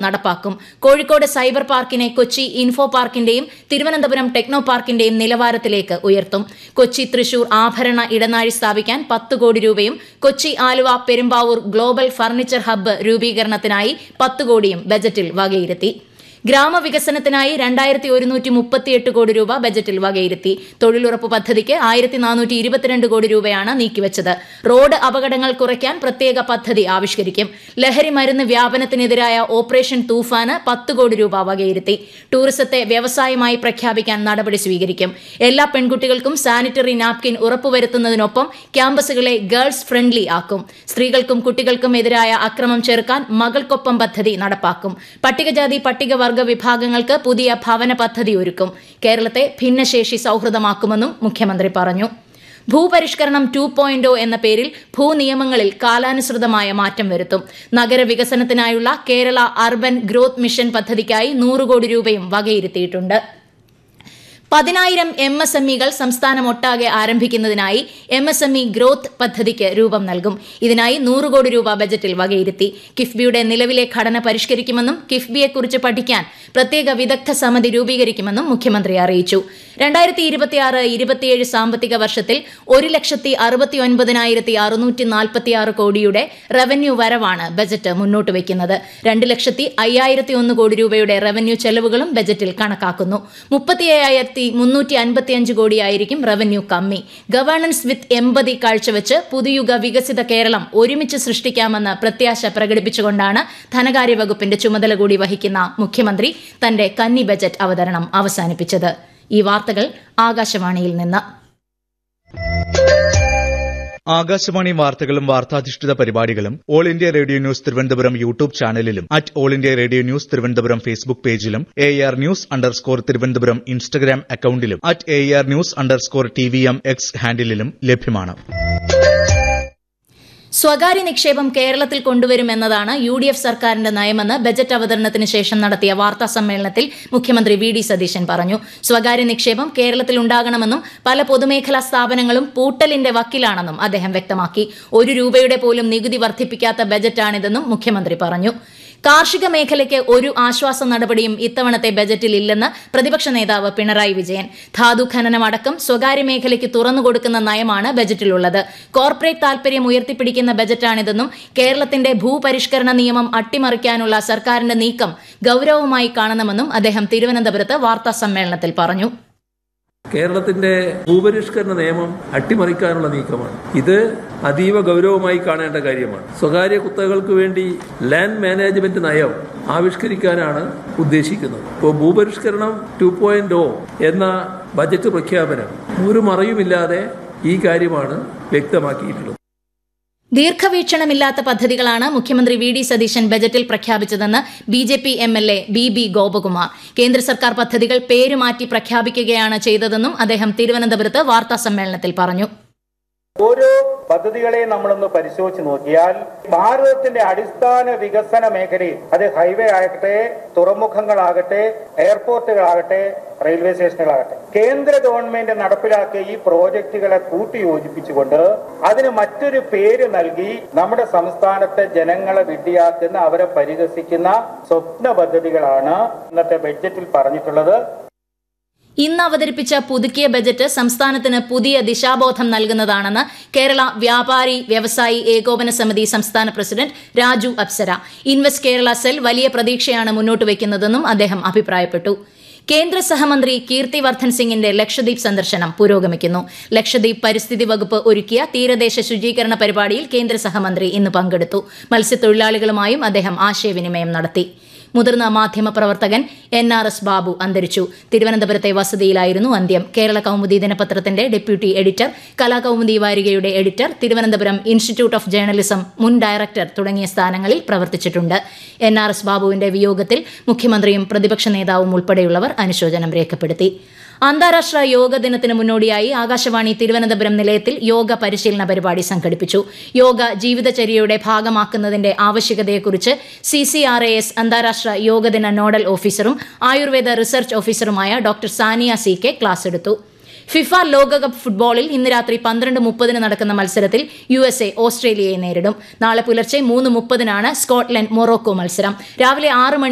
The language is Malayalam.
നടപ്പാക്കും കോഴിക്കോട് സൈബർ പാർക്കിനെ കൊച്ചി ഇൻഫോ പാർക്കിന്റെയും തിരുവനന്തപുരം ടെക്നോ പാർക്കിന്റെയും നിലവാരത്തിലേക്ക് ഉയർത്തും കൊച്ചി തൃശൂർ ആഭരണ ഇടനാഴി സ്ഥാപിക്കാൻ പത്ത് കോടി രൂപയും Kochi Aluva Perumbavoor global furniture hub രൂപീകരണത്തിനായി പത്ത് കോടിയും ബജറ്റിൽ വകയിരുത്തി ഗ്രാമവികസനത്തിനായി രണ്ടായിരത്തി ഒരുന്നൂറ്റി മുപ്പത്തിയെട്ട് കോടി രൂപ ബജറ്റിൽ വകയിരുത്തി തൊഴിലുറപ്പ് പദ്ധതിക്ക് ആയിരത്തി നാനൂറ്റി ഇരുപത്തിരണ്ട് കോടി രൂപയാണ് നീക്കിവച്ചത് റോഡ് അപകടങ്ങൾ കുറയ്ക്കാൻ പ്രത്യേക പദ്ധതി ആവിഷ്കരിക്കും ലഹരി മരുന്ന് വ്യാപനത്തിനെതിരായ ഓപ്പറേഷൻ തൂഫാന് പത്ത് കോടി രൂപ വകയിരുത്തി ടൂറിസത്തെ വ്യവസായമായി പ്രഖ്യാപിക്കാൻ നടപടി സ്വീകരിക്കും എല്ലാ പെൺകുട്ടികൾക്കും സാനിറ്ററി നാപ്കിൻ ഉറപ്പുവരുത്തുന്നതിനൊപ്പം ക്യാമ്പസുകളെ ഗേൾസ് ഫ്രണ്ട്ലി ആക്കും സ്ത്രീകൾക്കും കുട്ടികൾക്കും എതിരായ അക്രമം ചെറുക്കാൻ മകൾക്കൊപ്പം പദ്ധതി നടപ്പാക്കും പട്ടികജാതി പട്ടികവർഗ വിഭാഗങ്ങൾക്ക് പുതിയ ഭവന പദ്ധതി ഒരുക്കും കേരളത്തെ ഭിന്നശേഷി സൌഹൃദമാക്കുമെന്നും മുഖ്യമന്ത്രി പറഞ്ഞു ഭൂപരിഷ്കരണം ടു പോയിന്റ് എന്ന പേരിൽ ഭൂനിയമങ്ങളിൽ കാലാനുസൃതമായ മാറ്റം വരുത്തും നഗരവികസനത്തിനായുള്ള കേരള അർബൻ ഗ്രോത്ത് മിഷൻ പദ്ധതിക്കായി നൂറ് കോടി രൂപയും വകയിരുത്തിയിട്ടുണ്ട് പതിനായിരം എം എസ് എം ഇകൾ സംസ്ഥാനമൊട്ടാകെ ആരംഭിക്കുന്നതിനായി M S M E growth പദ്ധതിക്ക് രൂപം നൽകും ഇതിനായി നൂറ് കോടി രൂപ ബജറ്റിൽ വകയിരുത്തി കിഫ്ബിയുടെ നിലവിലെ ഘടന പരിഷ്കരിക്കുമെന്നും കിഫ്ബിയെക്കുറിച്ച് പഠിക്കാൻ പ്രത്യേക വിദഗ്ധ സമിതി രൂപീകരിക്കുമെന്നും മുഖ്യമന്ത്രി അറിയിച്ചു രണ്ടായിരത്തി ഇരുപത്തിയാറ് ഇരുപത്തിയേഴ് സാമ്പത്തിക വർഷത്തിൽ ഒരു ലക്ഷത്തി അറുപത്തി ഒൻപതിനായിരത്തി അറുന്നൂറ്റി നാൽപ്പത്തിയാറ് കോടിയുടെ റവന്യൂ വരവാണ് ബജറ്റ് മുന്നോട്ട് വയ്ക്കുന്നത് രണ്ട് ലക്ഷത്തി അയ്യായിരത്തി ഒന്ന് കോടി രൂപയുടെ റവന്യൂ ചെലവുകളും ബജറ്റിൽ കണക്കാക്കുന്നു മുപ്പത്തി അയ്യായിരത്തി മുന്നൂറ്റി അൻപത്തിയഞ്ച് കോടിയായിരിക്കും റവന്യൂ കമ്മി ഗവേണൻസ് വിത്ത് എമ്പതി കാഴ്ചവെച്ച് പുതുയുഗ വികസിത കേരളം ഒരുമിച്ച് സൃഷ്ടിക്കാമെന്ന് പ്രത്യാശ പ്രകടിപ്പിച്ചുകൊണ്ടാണ് ധനകാര്യ വകുപ്പിന്റെ ചുമതല കൂടി വഹിക്കുന്ന മുഖ്യമന്ത്രി തന്റെ കന്നി ബജറ്റ് അവതരണം അവസാനിപ്പിച്ചത് ഈ വാർത്തകൾ ആകാശവാണിയിൽ നിന്ന് ആകാശവാണി വാർത്തകളും വാർത്താധിഷ്ഠിത പരിപാടികളും all India radio news Thiruvananthapuram YouTube ചാനലിലും at all India radio news Thiruvananthapuram Facebook പേജിലും A R news underscore Thiruvananthapuram Instagram അക്കൌണ്ടിലും at A R news underscore T V M X ഹാൻഡിലും ലഭ്യമാണ് സ്വകാര്യ നിക്ഷേപം കേരളത്തിൽ കൊണ്ടുവരുമെന്നതാണ് യു ഡി എഫ് സർക്കാരിന്റെ നയമെന്ന് ബജറ്റ് അവതരണത്തിന് ശേഷം നടത്തിയ വാർത്താ സമ്മേളനത്തിൽ മുഖ്യമന്ത്രി വി ഡി സതീശൻ പറഞ്ഞു സ്വകാര്യ നിക്ഷേപം കേരളത്തിൽ ഉണ്ടാകണമെന്നും പല പൊതുമേഖലാ സ്ഥാപനങ്ങളും പൂട്ടലിന്റെ വക്കിലാണെന്നും അദ്ദേഹം വ്യക്തമാക്കി ഒരു രൂപയുടെ പോലും നികുതി വർദ്ധിപ്പിക്കാത്ത ബജറ്റാണിതെന്നും മുഖ്യമന്ത്രി പറഞ്ഞു കാർഷിക മേഖലയ്ക്ക് ഒരു ആശ്വാസ നടപടിയും ഇത്തവണത്തെ ബജറ്റിൽ ഇല്ലെന്ന് പ്രതിപക്ഷ നേതാവ് പിണറായി വിജയൻ ധാതു ഖനനം അടക്കം സ്വകാര്യ മേഖലയ്ക്ക് തുറന്നുകൊടുക്കുന്ന നയമാണ് ബജറ്റിലുള്ളത് കോർപ്പറേറ്റ് താൽപര്യം ഉയർത്തിപ്പിടിക്കുന്ന ബജറ്റാണിതെന്നും കേരളത്തിന്റെ ഭൂപരിഷ്കരണ നിയമം അട്ടിമറിക്കാനുള്ള സർക്കാരിന്റെ നീക്കം ഗൌരവമായി കാണണമെന്നും അദ്ദേഹം തിരുവനന്തപുരത്ത് വാർത്താ സമ്മേളനത്തിൽ പറഞ്ഞു കേരളത്തിന്റെ ഭൂപരിഷ്കരണ നിയമം അട്ടിമറിക്കാനുള്ള നീക്കമാണ് ഇത് അതീവ ഗൗരവമായി കാണേണ്ട കാര്യമാണ് സ്വകാര്യ കുത്തകൾക്ക് വേണ്ടി ലാൻഡ് മാനേജ്മെന്റ് നയം ആവിഷ്കരിക്കാനാണ് ഉദ്ദേശിക്കുന്നത് ഇപ്പോൾ ഭൂപരിഷ്കരണം ടു പോയിന്റ് ഒ എന്ന ബജറ്റ് പ്രഖ്യാപനം ഒരു മറയുമില്ലാതെ ഈ കാര്യമാണ് വ്യക്തമാക്കിയിട്ടുള്ളത് ദീർഘവീക്ഷണമില്ലാത്ത പദ്ധതികളാണ് മുഖ്യമന്ത്രി വി ഡി സതീശൻ ബജറ്റിൽ പ്രഖ്യാപിച്ചതെന്ന് B J P M L A B B Gopakumar കേന്ദ്ര സർക്കാർ പദ്ധതികൾ പേരുമാറ്റി പ്രഖ്യാപിക്കുകയാണ് ചെയ്തതെന്നും അദ്ദേഹം തിരുവനന്തപുരത്ത് വാർത്താ സമ്മേളനത്തിൽ പറഞ്ഞു ഓരോ പദ്ധതികളെയും നമ്മളൊന്ന് പരിശോധിച്ച് നോക്കിയാൽ ഭാരതത്തിന്റെ അടിസ്ഥാന വികസന മേഖലയിൽ അത് ഹൈവേ ആകട്ടെ തുറമുഖങ്ങളാകട്ടെ എയർപോർട്ടുകളാകട്ടെ റെയിൽവേ സ്റ്റേഷനുകളാകട്ടെ കേന്ദ്ര ഗവൺമെന്റ് നടപ്പിലാക്കിയ ഈ പ്രോജക്റ്റുകളെ കൂട്ടിയോജിപ്പിച്ചുകൊണ്ട് അതിന് മറ്റൊരു പേര് നൽകി നമ്മുടെ സംസ്ഥാനത്തെ ജനങ്ങളെ വിഡ്ഢിയാക്കുന്ന അവരെ പരിഹസിക്കുന്ന സ്വപ്ന പദ്ധതികളാണ് ഇന്നത്തെ ബഡ്ജറ്റിൽ പറഞ്ഞിട്ടുള്ളത് ഇന്ന് അവതരിപ്പിച്ച പുതുക്കിയ ബജറ്റ് സംസ്ഥാനത്തിന് പുതിയ ദിശാബോധം നൽകുന്നതാണെന്ന് കേരള വ്യാപാരി വ്യവസായി ഏകോപന സമിതി സംസ്ഥാന president Raju Apsara invest Kerala cell വലിയ പ്രതീക്ഷയാണ് മുന്നോട്ട് വയ്ക്കുന്നതെന്നും അദ്ദേഹം അഭിപ്രായപ്പെട്ടു കേന്ദ്ര സഹമന്ത്രി കീർത്തി വർദ്ധൻ സിംഗിന്റെ ലക്ഷദ്വീപ് സന്ദർശനം പുരോഗമിക്കുന്നു ലക്ഷദ്വീപ് പരിസ്ഥിതി വകുപ്പ് ഒരുക്കിയ തീരദേശ ശുചീകരണ പരിപാടിയിൽ കേന്ദ്ര സഹമന്ത്രി ഇന്ന് പങ്കെടുത്തു മത്സ്യത്തൊഴിലാളികളുമായും അദ്ദേഹം ആശയവിനിമയം നടത്തി മുതിർന്ന മാധ്യമപ്രവർത്തകൻ എൻ ആർ എസ് ബാബു അന്തരിച്ചു തിരുവനന്തപുരത്തെ വസതിയിലായിരുന്നു അന്ത്യം കേരള കൗമുദി ദിനപത്രത്തിന്റെ ഡെപ്യൂട്ടി എഡിറ്റർ കലാകൗമുദി വാരികയുടെ editor Thiruvananthapuram institute of journalism മുൻ ഡയറക്ടർ തുടങ്ങിയ സ്ഥാനങ്ങളിൽ പ്രവർത്തിച്ചിട്ടുണ്ട് എൻ ആർ എസ് ബാബുവിന്റെ വിയോഗത്തിൽ മുഖ്യമന്ത്രിയും പ്രതിപക്ഷ നേതാവും ഉൾപ്പെടെയുള്ളവർ അനുശോചനം രേഖപ്പെടുത്തി അന്താരാഷ്ട്ര യോഗ ദിനത്തിന് മുന്നോടിയായി ആകാശവാണി തിരുവനന്തപുരം നിലയത്തിൽ യോഗ പരിശീലന പരിപാടി സംഘടിപ്പിച്ചു യോഗ ജീവിതചര്യയുടെ ഭാഗമാക്കുന്നതിന്റെ ആവശ്യകതയെക്കുറിച്ച് C C R A S അന്താരാഷ്ട്ര യോഗദിന നോഡൽ ഓഫീസറും ആയുർവേദ റിസർച്ച് ഓഫീസറുമായ doctor Sania C K class എടുത്തു ഫിഫ ലോകകപ്പ് ഫുട്ബോളിൽ ഇന്ന് രാത്രി പന്ത്രണ്ട് മുപ്പതിന് നടക്കുന്ന മത്സരത്തിൽ യു എസ് എ ഓസ്ട്രേലിയയെ നേരിടും നാളെ പുലർച്ചെ മൂന്ന് മുപ്പതിനാണ് സ്കോട്ട്ലൻഡ് മൊറോക്കോ മത്സരം രാവിലെ ആറ് മണി